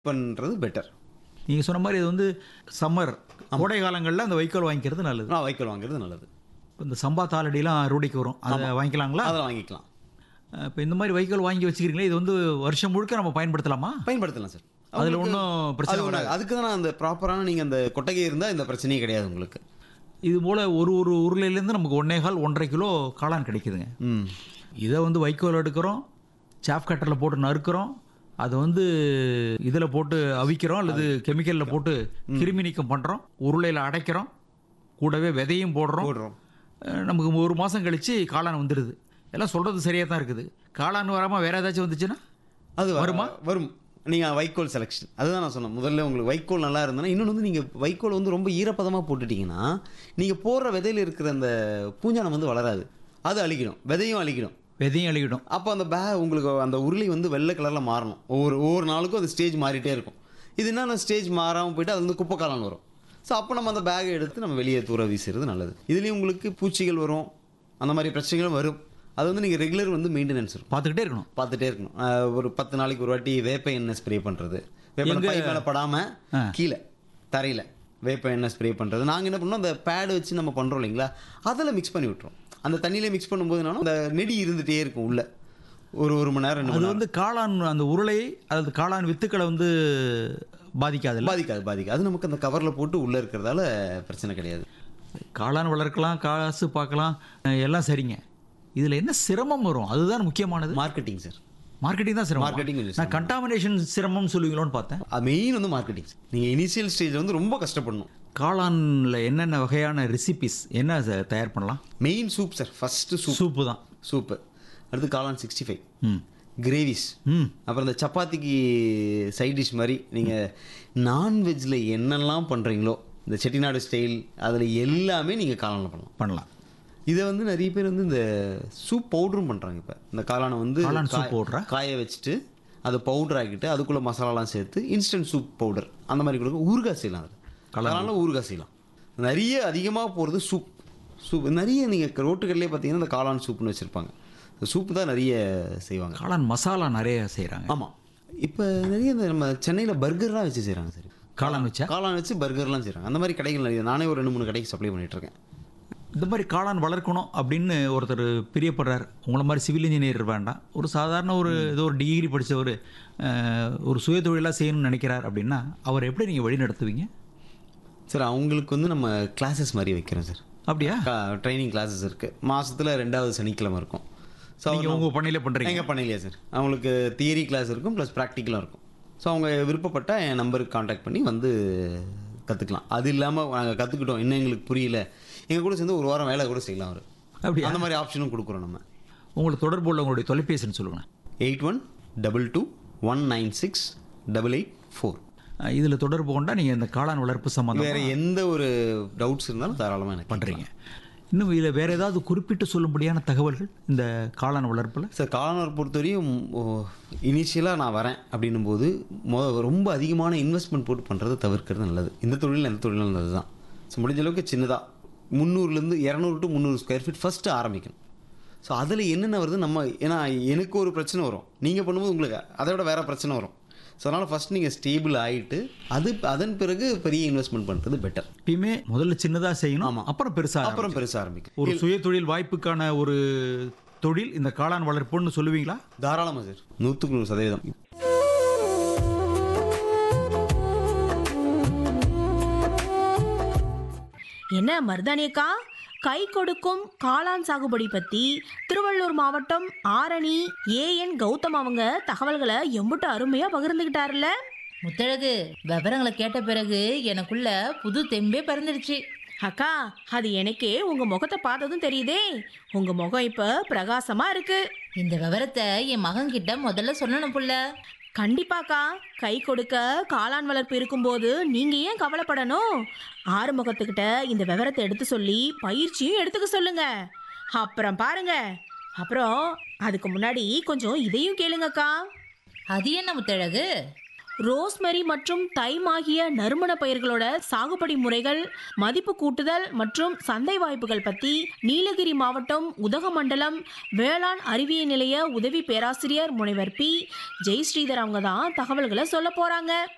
பண்ணுறது பெட்டர் நீங்கள் சொன்ன மாதிரி இது வந்து சம்மர் கோடை காலங்களில் அந்த வைக்கோல் வாங்கிக்கிறது நல்லது நான் வைக்கோல் வாங்குறது நல்லது இப்போ இந்த சம்பா தாளடிலாம் ரூடிக்கு வரும் அதை வாங்கிக்கலாங்களா அதில் வாங்கிக்கலாம் இப்போ இந்த மாதிரி வைக்கோல் வாங்கி வச்சுக்கிறீங்களே இது வந்து வருஷம் முழுக்க நம்ம பயன்படுத்தலாமா பயன்படுத்தலாம் சார் அதில் உங்களுக்கு- ஒன்றும் பிரச்சனை அது ஒண்ணு- அதுக்கு தான் அந்த ப்ராப்பரான நீங்கள் அந்த கொட்டகை இருந்தால் இந்த பிரச்சனையே கிடையாது உங்களுக்கு இது போல் ஒரு ஒரு உருளையிலேருந்து நமக்கு ஒன்றே கால் ஒன்றரை கிலோ காளான் கிடைக்குதுங்க ம் இதை வந்து வைக்கோல் எடுக்கிறோம் சாப் கட்டரில் போட்டு நறுக்கிறோம் அதை வந்து இதில் போட்டு அவிக்கிறோம் அல்லது கெமிக்கலில் போட்டு கிருமி நீக்கம் பண்ணுறோம் உருளையில் அடைக்கிறோம் கூடவே விதையும் போடுறோம் போடுறோம் அஹ் நமக்கு ஒரு மாதம் கழித்து காளான் வந்துடுது எல்லாம் சொல்கிறது சரியாக தான் இருக்குது காளான் வராமல் வேறு ஏதாச்சும் வந்துச்சுன்னா அது வ- வருமா? வரும் நீங்கள் வைக்கோல் செலெக்ஷன் அதுதான் நான் சொன்னேன் முதல்ல உங்களுக்கு வைக்கோல் நல்லா இருந்ததுன்னா இன்னொன்று வந்து நீங்கள் வைக்கோல் வந்து ரொம்ப ஈரப்பதமாக போட்டுட்டீங்கன்னா நீங்கள் போடுற விதையில இருக்கிற அந்த பூஞ்சானம் வந்து வளராது அது அழிக்கிடும் விதையும் அழிக்கிடும் விதையும் அழுகிடும் அப்போ அந்த பே உங்களுக்கு அந்த உருளை வந்து வெள்ளை கலரில் மாறணும் ஒவ்வொரு ஒவ்வொரு நாளுக்கும் அது ஸ்டேஜ் மாறிட்டே இருக்கும் இது என்ன ஸ்டேஜ் மாறாமல் போயிட்டு அது வந்து குப்பை காளான் வரும் ஸோ அப்போ நம்ம அந்த பேகை எடுத்து நம்ம வெளியே தூர வீசுறது நல்லது இதுலேயும் உங்களுக்கு பூச்சிகள் வரும் அந்த மாதிரி பிரச்சனைகளும் வரும் அது வந்து நீங்கள் ரெகுலர் வந்து மெயின்டெனன்ஸ் இருக்கும் பார்த்துக்கிட்டே இருக்கணும் பார்த்துட்டே இருக்கணும் அஹ் ஒரு பத்து நாளைக்கு ஒரு வாட்டி வேப்ப எண்ணெய் ஸ்ப்ரே பண்ணுறது வேப்ப எண்ணெய் பை மேலே படாமல் ஆ. கீழே தரையில் வேப்ப எண்ணெய் ஸ்ப்ரே பண்ணுறது நாங்கள் என்ன பண்ணோம் அந்த பேடு வச்சு நம்ம பண்ணுறோம் இல்லைங்களா அதில் மிக்ஸ் பண்ணி விட்டுறோம் அந்த தண்ணியிலே மிக்ஸ் பண்ணும்போது என்னன்னா அந்த நெடி இருந்துகிட்டே இருக்கும் உள்ள ஒரு ஒரு மணி நேரம் ரெண்டு அது மணி நேரம் வந்து காளான் அந்த உருளையை அல்லது காளான் வித்துக்களை வந்து பாதிக்காதுல்ல பாதிக்காது பாதிக்காது அது நமக்கு அந்த கவரில் போட்டு உள்ளே இருக்கிறதால பிரச்சனை கிடையாது காளான் வளர்க்கலாம் காசு பார்க்கலாம் அஹ் எல்லாம் சரிங்க இதில் என்ன சிரமம் வரும் அதுதான் முக்கியமானது மார்க்கெட்டிங் சார் மார்க்கெட்டிங் தான் சிரமம் Marketing கொஞ்சம் நான் கண்டாமினேஷன் சிரமம் சொல்லுவீங்களோன்னு பார்த்தேன் மெயின் வந்து மார்க்கெட்டிங் நீங்கள் இனிஷியல் ஸ்டேஜில் வந்து ரொம்ப கஷ்டப்படணும் காளான்ல என்னென்ன வகையான ரெசிபிஸ் என்ன ச- தயார் பண்ணலாம் main soup sir first soup soup தான் சூப்பு அடுத்து காளான் சிக்ஸ்டி ஃபைவ் ம் கிரேவிஸ் ம் அப்புறம் இந்த சப்பாத்திக்கு சைட் டிஷ் மாதிரி நீங்கள் நான்வெஜ்ஜில் என்னெல்லாம் பண்ணுறீங்களோ இந்த செட்டிநாடு ஸ்டைல் அதில் எல்லாமே நீங்கள் காளானில் பண்ணலாம் பண்ணலாம் இதை வந்து நிறைய பேர் வந்து இந்த சூப் பவுடரும் பண்ணுறாங்க இப்போ இந்த காளானை வந்து காளான் soup காய- powder-ஆ? காய வச்சுட்டு அதை பவுடர் ஆக்கிட்டு அதுக்குள்ளே மசாலாலாம் சேர்த்து இன்ஸ்டன்ட் சூப் பவுடர் அந்த மாதிரி கொடுக்க ஊறுகாய் செய்யலாம் அதில் காளானில் ஊறுகாய் செய்யலாம் நிறைய அதிகமாக போகிறது சூப் சூப் நிறைய நீங்கள் ரோட்டுக்கள்லேயே பார்த்தீங்கன்னா இந்த காளான் சூப்னு வச்சுருப்பாங்க சூப்பு தான் நிறைய செய்வாங்க காளான் மசாலா நிறைய செய்கிறாங்க ஆமாம் இப்போ நிறைய இந்த நம்ம சென்னையில் பர்கர்லாம் வச்சு செய்கிறாங்க சரி காளான் வச்சா காளான் வச்சு பர்கர்லாம் செய்கிறாங்க அந்த மாதிரி கடைகள் நிறைய நானே ஒரு ரெண்டு மூணு கடைக்கு சப்ளை பண்ணிட்டு இருக்கேன் இந்த மாதிரி காளான் வளர்க்கணும் அப்படின்னு ஒருத்தர் பிரியப்படுறார் உங்களை மாதிரி சிவில் இன்ஜினியர் வேண்டாம் ஒரு சாதாரண ஒரு ஏதோ ஒரு டிகிரி படித்த ஒரு அஹ், ஒரு சுய தொழிலாக செய்யணும்னு நினைக்கிறார் அப்படின்னா அவர் எப்படி நீங்கள் வழி நடத்துவீங்க சார் அவங்களுக்கு வந்து நம்ம கிளாஸஸ் மாதிரி வைக்கிறோம் சார் அப்படியா ட்ரைனிங் கிளாஸஸ் இருக்குது மாதத்தில் ரெண்டாவது சனிக்கிழமை இருக்கும் ஸோ நீங்கள் உங்கள் பண்ணையில் பண்ணுறீங்க எங்கள் பண்ணலையா சார் அவங்களுக்கு தியரி கிளாஸ் இருக்கும் ப்ளஸ் ப்ராக்டிக்கலும் இருக்கும் ஸோ அவங்க விருப்பப்பட்ட என் நம்பருக்கு காண்டாக்ட் பண்ணி வந்து கற்றுக்கலாம் அது இல்லாமல் நாங்கள் கற்றுக்கிட்டோம் இன்னும் எங்களுக்கு புரியல எங்கள் கூட சேர்ந்து ஒரு வாரம் வேலை கூட செய்யலாம் அவர் அப்படியா அந்த மாதிரி ஆப்ஷனும் கொடுக்குறோம் நம்ம உங்களுக்கு தொடர்பு உள்ள உங்களுடைய தொலைபேசின்னு சொல்லுங்கள் eight one double two one nine six double eight four இதில் தொடர்பு கொண்டா நீங்கள் இந்த காளான் வளர்ப்பு சம்மந்தம் வேறு எந்த ஒரு டவுட்ஸ் இருந்தாலும் தாராளமாக எனக்கு பண்ணுறீங்க இன்னும் இதில் வேறு ஏதாவது குறிப்பிட்டு சொல்லும்படியான தகவல்கள் இந்த காளான் வளர்ப்பில் சார் காலனர் பொறுத்தவரையும் இனிஷியலாக நான் வரேன் அப்படின்னும் போது மொ ரொம்ப அதிகமான இன்வெஸ்ட்மெண்ட் போட்டு பண்ணுறது தவிர்க்கிறது நல்லது இந்த தொழில் எந்த தொழிலும் நல்லது தான் ஸோ முடிஞ்ச அளவுக்கு சின்னதாக முந்நூறுலேருந்து இரநூறு டு முந்நூறு ஸ்கொயர் ஃபீட் ஃபஸ்ட்டு ஆரம்பிக்கணும் ஸோ அதில் என்னென்ன வருது நம்ம ஏன்னா எனக்கு ஒரு பிரச்சனை வரும் நீங்கள் பண்ணும்போது உங்களுக்கு அதை விட வேறு பிரச்சனை வரும் ஸோ அதனால் ஃபஸ்ட் நீங்கள் ஸ்டேபிள் ஆகிட்டு அது அதன் பிறகு பெரிய இன்வெஸ்ட்மெண்ட் பண்ணுறது பெட்டர் எப்பயுமே முதல்ல சின்னதாக செய்யணும் ஆமா. அப்புறம் பெருசாக அப்புறம் பெருசாக ஆரம்பிக்கும் ஒரு சுய தொழில் வாய்ப்புக்கான ஒரு தொழில் இந்த காளான் வளர்ப்புன்னு சொல்லுவீங்களா தாராளமாக சார் நூற்றுக்கு நூறு சதவீதம் என்ன மருதானியக்கா கை கொடுக்கும் காளான் சாகுபடி பத்தி திருவள்ளூர் மாவட்டம் ஆரணி ஏஎன் கௌதம் அவங்க தகவல்களை எம்புட்டு அருமையா பகிர்ந்துகிட்டாருல்ல முத்தழகு விவரங்களை கேட்ட பிறகு எனக்குள்ள புது தெம்பே பிறந்துடுச்சு அக்கா அது எனக்கே உங்க முகத்தை பார்த்ததும் தெரியுதே உங்க முகம் இப்ப பிரகாசமா இருக்கு இந்த விவரத்தை என் மகன் கிட்ட முதல்ல சொல்லணும் புள்ள கண்டிப்பாக்கா கை கொடுக்க காளான் வளர்ப்பு இருக்கும்போது நீங்க ஏன் கவலைப்படணும் ஆறுமுகத்துக்கிட்ட இந்த விவரத்தை எடுத்து சொல்லி பயிற்சியும் எடுத்துக்க சொல்லுங்க அப்புறம் பாருங்க அப்புறம் அதுக்கு முன்னாடி கொஞ்சம் இதையும் கேளுங்கக்கா அது என்ன முத்தழகு ரோஸ்மெரி மற்றும் தைம் ஆகிய நறுமண பயிர்களோட சாகுபடி முறைகள் மதிப்பு கூட்டுதல் மற்றும் சந்தை வாய்ப்புகள் பத்தி நீலகிரி மாவட்டம் உதகமண்டலம் வேளாண் அறிவியல் நிலைய உதவி பேராசிரியர் முனைவர் பி ஜெய் ஸ்ரீதர் அவங்க தான் தகவல்களை சொல்ல போறாங்க